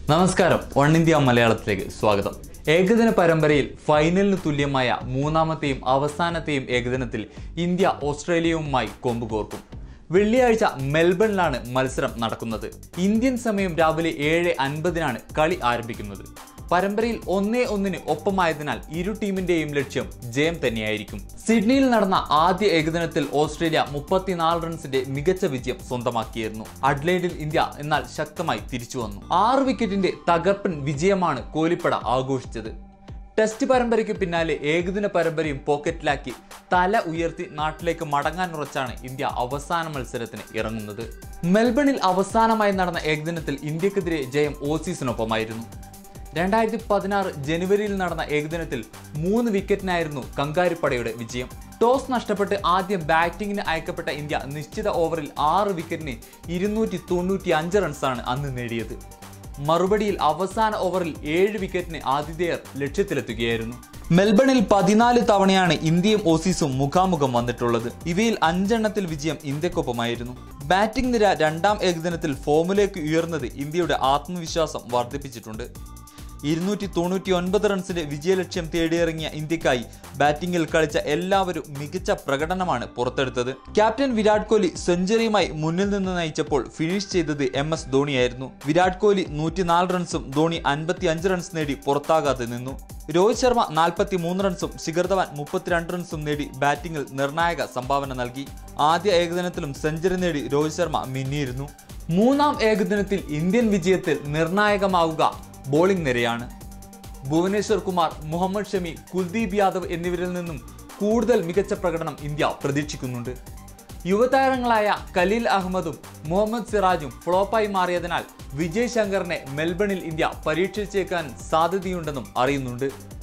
നമസ്കാരം one India മലയാളത്തിലേക്ക് സ്വാഗതം ഏകദിന പരമ്പരയിൽ ഫൈനലിന് തുല്യമായ മൂന്നാമത്തെയും അവസാനത്തെയും ഏകദിനത്തിൽ ഇന്ത്യ ഓസ്ട്രേലിയയുമായി കൊമ്പുകോർക്കും വെള്ളിയാഴ്ച മെൽബണിലാണ് മത്സരം നടക്കുന്നത് ഇന്ത്യൻ സമയം രാവിലെ ഏഴ് അൻപതിനാണ് കളി ആരംഭിക്കുന്നത് പരമ്പരയിൽ ഒന്നേ ഒന്നിന് ഒപ്പമായതിനാൽ ഇരു ടീമിന്റെയും ലക്ഷ്യം ജയം തന്നെയായിരിക്കും സിഡ്നിയിൽ നടന്ന ആദ്യ ഏകദിനത്തിൽ ഓസ്ട്രേലിയ മുപ്പത്തിനാല് റൺസിന്റെ മികച്ച വിജയം സ്വന്തമാക്കിയിരുന്നു അഡ്ലൈഡിൽ ഇന്ത്യ എന്നാൽ ശക്തമായി തിരിച്ചു വന്നു ആറ് വിക്കറ്റിന്റെ തകർപ്പൻ വിജയമാണ് കോലിപ്പട ആഘോഷിച്ചത് ടെസ്റ്റ് പരമ്പരയ്ക്ക് പിന്നാലെ ഏകദിന പരമ്പരയും പോക്കറ്റിലാക്കി തല ഉയർത്തി നാട്ടിലേക്ക് മടങ്ങാനുറച്ചാണ് ഇന്ത്യ അവസാന മത്സരത്തിന് ഇറങ്ങുന്നത് മെൽബണിൽ അവസാനമായി നടന്ന ഏകദിനത്തിൽ ഇന്ത്യക്കെതിരെ ജയം ഓസീസിനൊപ്പമായിരുന്നു രണ്ടായിരത്തി പതിനാറ് ജനുവരിയിൽ നടന്ന ഏകദിനത്തിൽ മൂന്ന് വിക്കറ്റിനായിരുന്നു കങ്കാരിപ്പടയുടെ വിജയം ടോസ് നഷ്ടപ്പെട്ട് ആദ്യം ബാറ്റിംഗിന് അയക്കപ്പെട്ട ഇന്ത്യ നിശ്ചിത ഓവറിൽ ആറ് വിക്കറ്റിന് ഇരുന്നൂറ്റി തൊണ്ണൂറ്റി അഞ്ച് റൺസാണ് അന്ന് നേടിയത് മറുപടിയിൽ അവസാന ഓവറിൽ ഏഴ് വിക്കറ്റിന് ആതിഥേയർ ലക്ഷ്യത്തിലെത്തുകയായിരുന്നു മെൽബണിൽ പതിനാല് തവണയാണ് ഇന്ത്യയും ഓസീസും മുഖാമുഖം വന്നിട്ടുള്ളത് ഇവയിൽ അഞ്ചെണ്ണത്തിൽ വിജയം ഇന്ത്യക്കൊപ്പമായിരുന്നു ബാറ്റിംഗ് നിര രണ്ടാം ഏകദിനത്തിൽ ഫോമിലേക്ക് ഉയർന്നത് ഇന്ത്യയുടെ ആത്മവിശ്വാസം വർദ്ധിപ്പിച്ചിട്ടുണ്ട് ഇരുന്നൂറ്റി തൊണ്ണൂറ്റി ഒൻപത് റൺസിന്റെ വിജയലക്ഷ്യം തേടിയിറങ്ങിയ ഇന്ത്യക്കായി ബാറ്റിംഗിൽ കളിച്ച എല്ലാവരും മികച്ച പ്രകടനമാണ് പുറത്തെടുത്തത് ക്യാപ്റ്റൻ വിരാട് കോഹ്ലി സെഞ്ചുറിയുമായി മുന്നിൽ നിന്ന് നയിച്ചപ്പോൾ ഫിനിഷ് ചെയ്തത് എം എസ് ധോണിയായിരുന്നു വിരാട് കോഹ്ലി നൂറ്റിനാല് റൺസും ധോണി അൻപത്തി അഞ്ച് റൺസ് നേടി പുറത്താകാതെ നിന്നു രോഹിത് ശർമ്മ നാൽപ്പത്തി മൂന്ന് റൺസും ശിഖർ ധവാൻ മുപ്പത്തിരണ്ട് റൺസും നേടി ബാറ്റിംഗിൽ നിർണായക സംഭാവന നൽകി ആദ്യ ഏകദിനത്തിലും സെഞ്ചുറി നേടി രോഹിത് ശർമ്മ മിന്നിയിരുന്നു മൂന്നാം ഏകദിനത്തിൽ ഇന്ത്യൻ വിജയത്തിൽ നിർണായകമാവുക ബോളിംഗ് നിരയാണ് ഭുവനേശ്വർ കുമാർ മുഹമ്മദ് ഷമി കുൽദീപ് യാദവ് എന്നിവരിൽ നിന്നും കൂടുതൽ മികച്ച പ്രകടനം ഇന്ത്യ പ്രതീക്ഷിക്കുന്നുണ്ട് യുവതാരങ്ങളായ ഖലീൽ അഹമ്മദും മുഹമ്മദ് സിറാജും ഫ്ലോപ്പായി മാറിയതിനാൽ വിജയ് ശങ്കറിനെ മെൽബണിൽ ഇന്ത്യ പരീക്ഷിച്ചേക്കാൻ സാധ്യതയുണ്ടെന്നും അറിയുന്നുണ്ട്